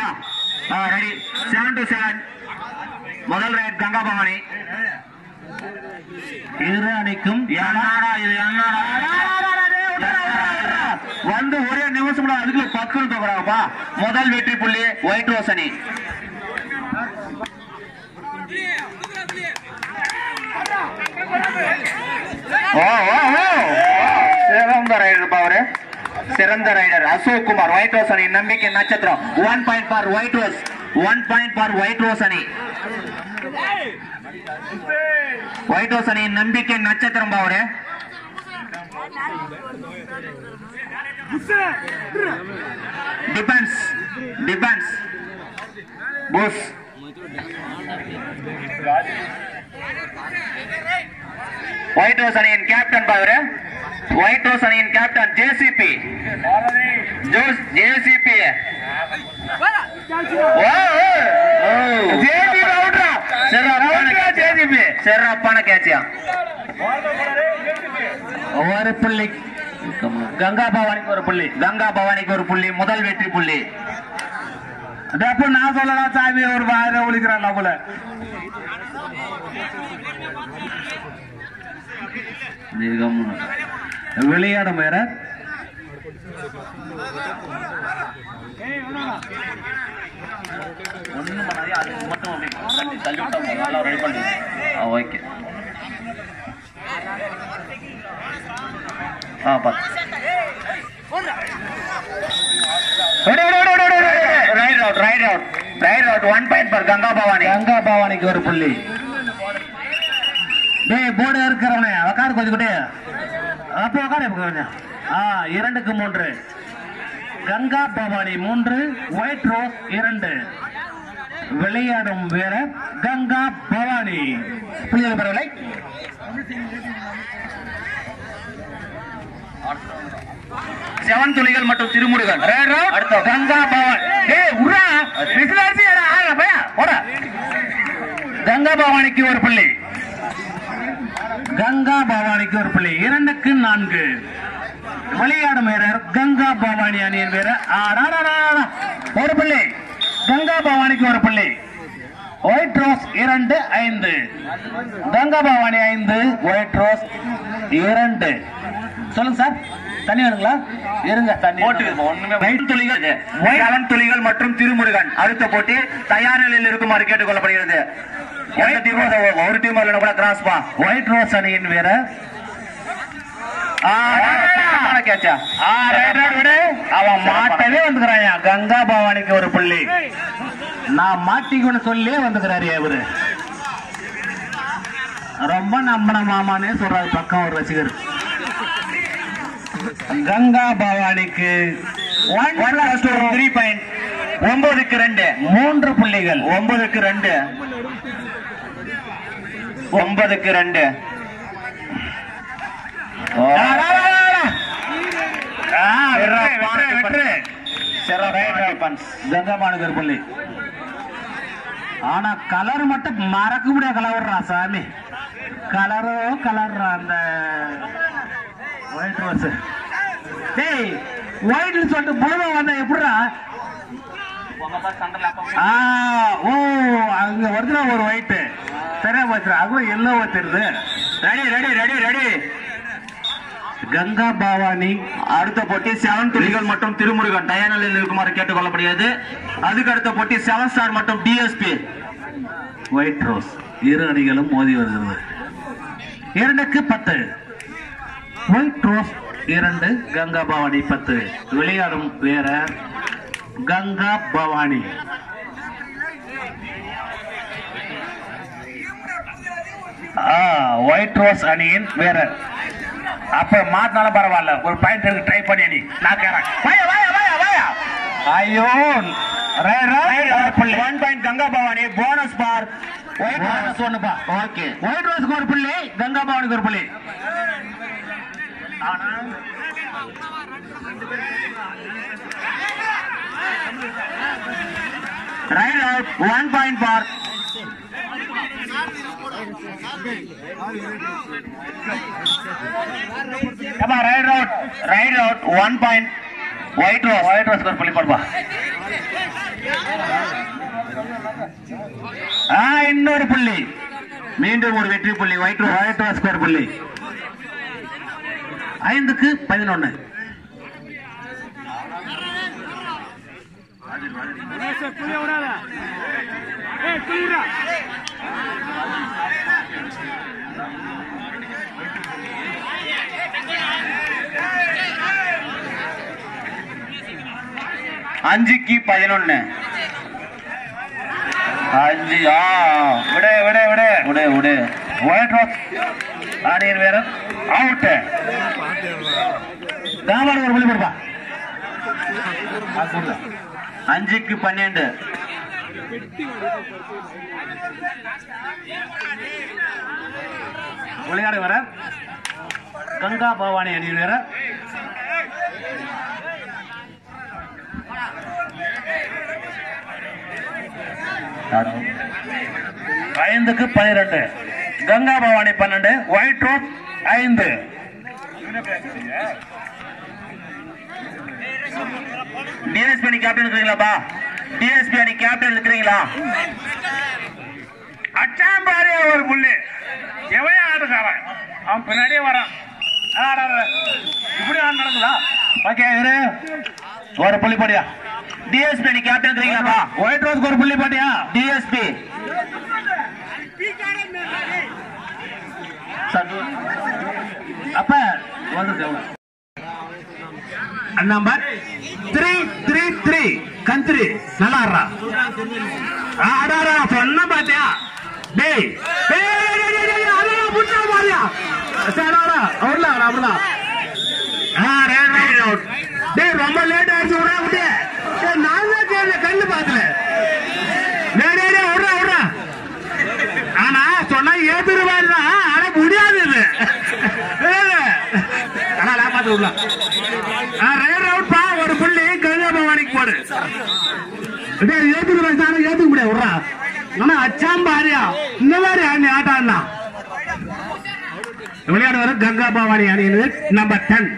ரெடியா ready seven to seven முதல் raid Ganga Bhavani இரு அணிக்கும் என்னடா இது என்னடா வந்து ஒரே நிமிஷம் அதுக்குள்ள பக்குன்னு தோக்குறாங்கப்பா முதல் வெற்றி புள்ளி ஒயிட் ரோஸ் அணி ஓ ஓ ஓ சிறந்த ரைடர் அவரு சிறந்த raider Ashok Kumar white rose அணி நம்பிக்கை நட்சத்திரம் one point for white rose one point for white rose அணி ஒயிட் ஹவுஸ் அணியின் நம்பிக்கை நட்சத்திரம் பாவரு defence defence push white house அணியின் கேப்டன் பாவரு ஒயிட் ஹவுஸ் அணியின் கேப்டன் ஜேசிபி ஜோஸ் ஜேசிபி ஜேபி ரவுட்ரா சிறப்பான ஜேஜிபி சிறப்பான கேட்சியா ஒரு புள்ளி கங்கா பவானிக்கு ஒரு புள்ளி கங்கா பவானிக்கு ஒரு புள்ளி முதல் வெற்றி புள்ளி அப்ப நான் சொல்லலாம் சாமி ஒரு வாயில ஒழிக்கிறான் நம்மள விளையாடும் வேற ஒண்ணும் பண்ணாதே அது மட்டும் அப்படி தள்ளி தள்ளி விட்டா போதும். நல்லா ரெடி பண்ணி ஓகே ஆ பார்த்து raid out raid out raid out one point for Ganga Bhavani Ganga பவானிக்கு ஒரு புள்ளி டேய் போர்டு இருக்கிறவனே உக்காரு கொஞ்சம் கூட அப்போ உக்காரு இப்ப கொஞ்சம் ஆ இரண்டுக்கு மூன்று கங்கா பவானி மூன்று ஒயிட் ரோஸ் இரண்டு விளையாடும் வீரர் கங்கா பவானி புள்ளிகள் பரவலை செவன் துளிகள் மற்றும் திருமுருகன் அடுத்த கங்கா பவானி டேய் உரா விசிலாசி ஆக பையா போடா கங்கா பவானிக்கு ஒரு புள்ளி கங்கா பவானிக்கு ஒரு புள்ளி இரண்டுக்கு நான்கு விளையாடும் வீரர் கங்கா பவானி அணியின் வீரர் ஆடாடாடாடா. ஒரு புள்ளி கங்கா பவானிக்கு ஒரு புள்ளி ஒயிட் ரோஸ் இரண்டு ஐந்து கங்கா பவானி ஐந்து ஒயிட் ரோஸ் இரண்டு சொல்லுங்க சார் தண்ணி வேணுங்களா இருங்க தண்ணி போட்டு ஒண்ணுமே ஒயிட் துளிகள் செவன் துளிகள் மற்றும் திருமுருகன் அடுத்த போட்டி தயார் நிலையில் இருக்குமாறு கேட்டுக்கொள்ளப்படுகிறது எந்த டீம் ஒரு டீம் இல்லைன்னா கூட கிராஸ் பா ஒயிட் ரோஸ் அணியின் வீரர் கேட்சா ஆ, ரைட், ரைட், விடு. அவன் மாட்டவே வந்துக்கிறான் கங்கா பவானிக்கு ஒரு புள்ளி நான் மாட்டிக்கொண்டு சொல்லியே வந்துக்கிறாரு இவரு ரொம்ப நம்பின மாமானே சொல்றாரு பக்கம் ஒரு ரசிகர் கங்கா பவானிக்கு த்ரீ பாயிண்ட் ஒன்பதுக்கு ரெண்டு மூன்று புள்ளிகள் ஒன்பதுக்கு ரெண்டு ஒன்பதுக்கு ரெண்டு ஓ. ஆ, வெற்று, வெற்று, வெற்று. சிறப்பான defense. கங்கா பவானிக்கு ஒரு புள்ளி ஆனா கலர் மட்டும் மறக்க முடியாத கலர்றா சாமி கலரோ கலர் அந்த ஒயிட் ரோஸ் டேய் ஒயிட்ல சொல்லிட்டு புழுவா வந்தா எப்படிடா ஆ ஓ அங்க வருதுடா ஒரு ஒயிட் சரியா போச்சுடா அதுவும் எல்லோ தெரியுது ready ready ready ready Ganga Bhavani அடுத்த போட்டி செவன் துளிகள் மற்றும் திருமுருகன் டயனலில் இருக்குமாறு கேட்டுக்கொள்ளப்படுகிறது அதுக்கு அடுத்த போட்டி செவன் ஸ்டார் மற்றும் டிஎஸ்பி ஒயிட் ரோஸ் இரு அணிகளும் மோதி வருகிறது இரண்டுக்கு பத்து ஒயிட் ரோஸ் இரண்டு கங்கா பவானி பத்து விளையாடும் வீரர் கங்கா பவானி ஒயிட் ரோஸ் அணியின் வீரர் அப்ப மாத்தினாலும் பரவாயில்ல ஒரு பாயிண்ட் எடுத்து ட்ரை பண்ணி அணி நான் கேறேன் வாயா வாயா வாயா வாயா ஐயோ ரைட் ரைட் புள்ளி one point Ganga Bhavani bonus for white rose ஒண்ணுப்பா ஓகே ஒயிட் ரோஸ்க்கு ஒரு புள்ளி கங்கா பவானிக்கு ஒரு புள்ளி ஆனா raid out one point for ஏப்பா raid out raid out one point white rose white ரோஸ்க்கு ஒரு புள்ளி போடுப்பா ஆ, இன்னொரு புள்ளி மீண்டும் ஒரு வெற்றி புள்ளி ஒயிட் ரோஸ் ஒயிட் ரோஸ் ஒரு புள்ளி ஐந்துக்கு பதினொன்னு அஞ்சுக்கு பதினொன்னு அஞ்சு ஆ விடு விடு விடு விடு விடு ஒயிட் ரோஸ் ஆடியர் வேற அவுட் தாவாடு ஒரு புள்ளி கொடுப்பா அஞ்சுக்கு பன்னெண்டு விளையாடு வர கங்கா பவானி அணியில் வேற ஐந்துக்கு பனிரெண்டு கங்கா பவானி பன்னெண்டு ஒயிட் ரோஸ் ஐந்து டிஎஸ்பி அணி கேப்டன் இருக்கிறீங்களாப்பா டிஎஸ்பி அணி கேப்டன் இருக்கிறீங்களா அச்சாம்பாரியா ஒரு புள்ளி எவன் ஆடுக்காரன் அவன் பின்னாடியே வரான் ஆடாத இப்படி ஆடு நடக்குதா ஓகே இரு ஒரு புள்ளி போடியா டிஎஸ்பி அணி கேப்டன் இருக்கிறீங்களாப்பா ஒயிட் ரோஸ்க்கு ஒரு புள்ளி போட்டியா டிஎஸ்பி அப்ப வந்து நம்பர் த்ரீ த்ரீ த்ரீ கந்திரி நல்லா ஆடுறா ஆடாரா சொன்ன பாத்தியா டேய் டேய், டேய், டேய், டேய், டேய், அதெல்லாம் புடிச்சா பாரியா சரி ஆடா அவர்ல ஆடா அப்படிதான் ஆ ரேட் ரைட் அவுட் டேய் ரொம்ப லேட் ஆயிடுச்சு விடா விட்டு டேய் நான் தான் கேள்வி கண்ணு பாத்துல டேய் டேய் டேய் விடுறா விடுறா ஆனா சொன்னா ஏத்துருவாரு தான் ஆனா முடியாது இது ஏய், ஆனா நான் பார்த்து விடலாம் ரேட் அவுட் பா ஒரு புள்ளி கங்கா பவானிக்கு போடு டேய் ஏத்துருவாரு தானே ஏத்துக்க முடியாது விடுறா ஆனா அச்சாம் பாரியா இந்த மாதிரி அணி ஆட்டம் தான் விளையாடு வர கங்கா பவானி அணியினர் நம்பர் டென்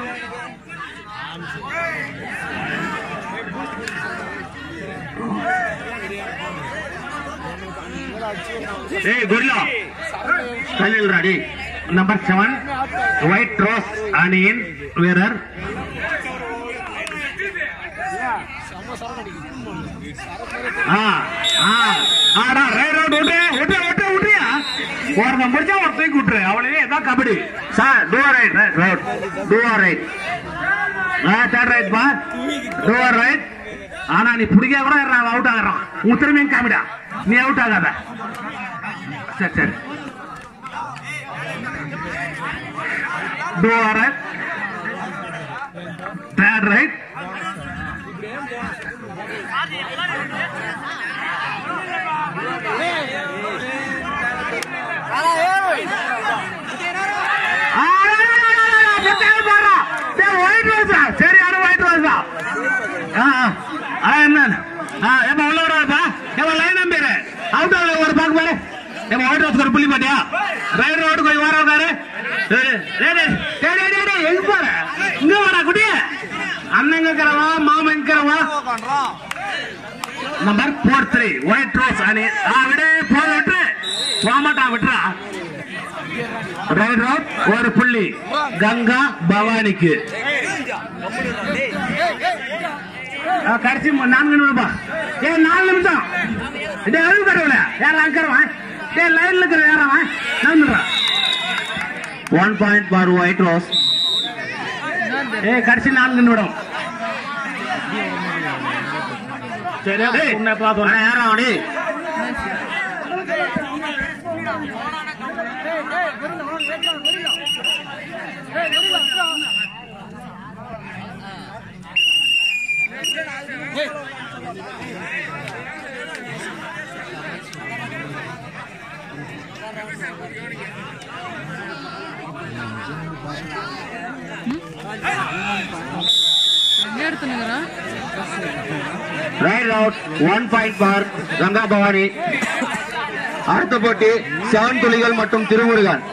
ஏய் குரிலா கல்லில் ராடி நம்பர் செவன் ஒயிட் ரோஸ் அணியின் வீரர் ஆ, ஆ, ஆடா, ரைட் அவுட் விட்டு, விட்டு, விட்டு, விட்டுறியா? ஒருத்தன் முடிச்சா ஒருத்தன் தூக்கி விட்டுரு. அவ்வளவே இதான் kabaddi sir two raid raid two raid ஆ தேர்ட் ரைட் பா டூ ரைட் ஆனா நீ பிடிக்க கூட அவுட் ஆகிறான் உன் திரும்பியும் காமிடா நீ அவுட் ஆகாத சரி சரி டூ ரைட் தேர்ட் ரைட் சரியான ஒயிட் ரோஸா என்ன ஏமா உள்ள விடாதா ஏமா லைன் நம்பிடு அவுட் ஆகல ஒரு பாக்கு பாரு ஏமா ஒயிட் ரோஸ் ஒரு புள்ளி பாட்டியா ரைட் ரோடு கொஞ்சம் வர உட்காரு எங்க போற இங்க வாடா குட்டிய அண்ணன் இருக்கிறவா மாமன் இருக்கிறவா number four three white rose அணி ஆ விடு போத விட்டு போமாட்டான் விட்டுறா ரைட் ரோட் ஒரு புள்ளி கங்கா பவானிக்கு ஆ, கடைசி மு- நான்கு நிமிடம் ஏ நாலு நிமிஷம் டே அழுகு கடவுள யார் அங்கறவன் டே லைன்ல இருக்கிற யாரவன் நான் one point for white rose ஏ கடைசி நான்கு நிமிடம் சரி உன்னை பார்த்தோம் யாரா அவனி எடுத்துனுங்கிறான் raid out one point for Ganga Bhavani அடுத்த போட்டி செவன் துளிகள் மற்றும் திருமுருகன்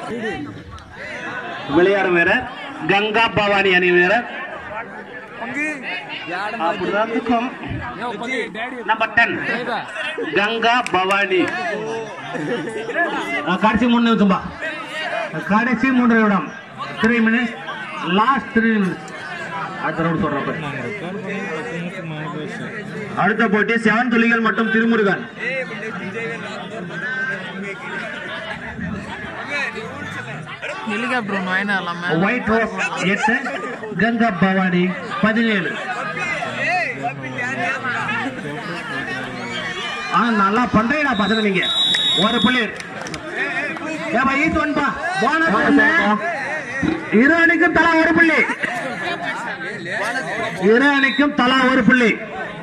விளையாடும் வீரர் கங்கா பவானி அணி வீரர் அப்படிதான் இருக்கும் நம்பர் டென் கங்கா பவானி ஆ, கடைசி மூணு நிமிஷம்பா கடைசி மூன்று நிமிடம் three minutes last three minutes அடுத்த ரவுண்ட் சொல்றப்ப அடுத்த போட்டி செவன் துளிகள் மற்றும் திருமுருகன் ஹெலிகாப்டர் ஒன்று வாங்கினா இல்லாம ஒயிட் ரோஸ் எட்டு கங்கா பவானி பதினேழு ஆ நல்லா பண்றீங்கடா பசங்க நீங்க ஒரு புள்ளி ஏப்பா ஈத் ஒன்பா போனஸ் என்ன இரு அணிக்கும் தலா ஒரு புள்ளி இரு அணிக்கும் தலா ஒரு புள்ளி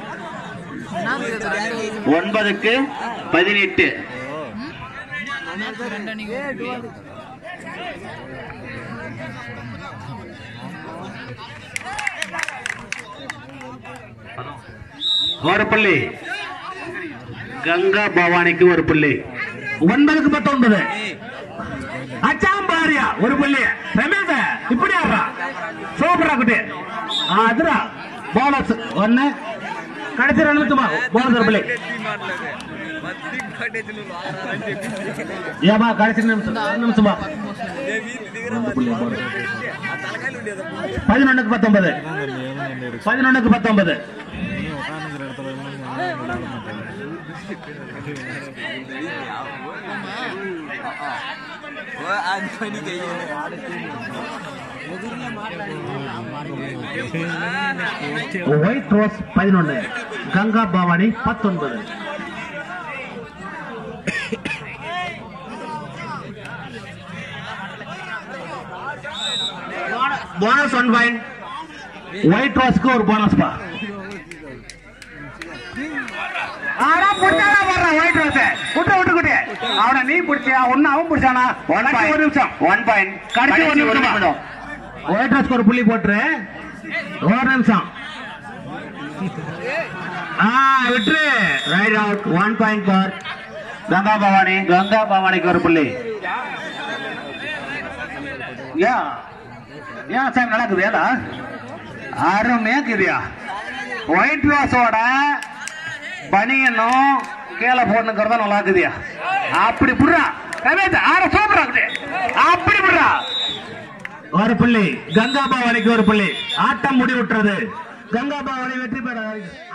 ஒன்பதுக்கு பதினெட்டு ரெண்டு அன்னைக்கு ஒரு புள்ளி கங்கா பவானிக்கு ஒரு புள்ளி ஒன்பதுக்கு பத்தொன்பது அச்சாம் பாரியா ஒரு புள்ளி ரமேஷ இப்படி ஆடுறா சூப்பரா குட்டி ஆ, அதுடா போனஸ் ஒன்னு கடைசி ரெண்டு நிமிஷமா போனஸ் ஒரு புள்ளி ஏமா கடைசி நிமிஷம் ரெண்டு நிமிஷமா பதினொன்னுக்கு பத்தொன்பது பதினொன்னுக்கு பத்தொன்பது ஒயிட் ரோஸ் பதினொன்னு கங்கா பவானி பத்தொன்பது போனஸ் ஒன் பாயிண்ட் ஒயிட் ரோஸ்க்கு ஒரு போனஸ் பா ஆனா புடிச்சாடா வர்ற ஒயிட் ரோஸ் குட்ட விட்டு குட்டி அவனை நீ புடிச்சியா ஒன்னு அவன் புடிச்சானா உனக்கு ஒரு நிமிஷம் ஒன் பாயிண்ட் கடைசி ஒரு நிமிஷம் ஒயிட் ரோஸ்க்கு ஒரு புள்ளி போட்டுரு ஒரு நிமிஷம் ஆ விட்டுரு raid out one point for Ganga Bhavani Ganga பவானிக்கு ஒரு புள்ளி ஏன் ஏன் சாமி நல்லா இருக்குதுடா அருமையா இருக்குதுயா ஒயிட் ரோஸோட பனியனும் கீழே போடணுங்கிறதா நல்லா இருக்குதுயா அப்படி புடுறா ரமேஷ் ஆற சூப்பரா இருக்குது அப்படி புடுறா ஒரு புள்ளி கங்கா பவானிக்கு ஒரு புள்ளி ஆட்டம் முடிவுற்றது கங்கா பவானி வெற்றி பெற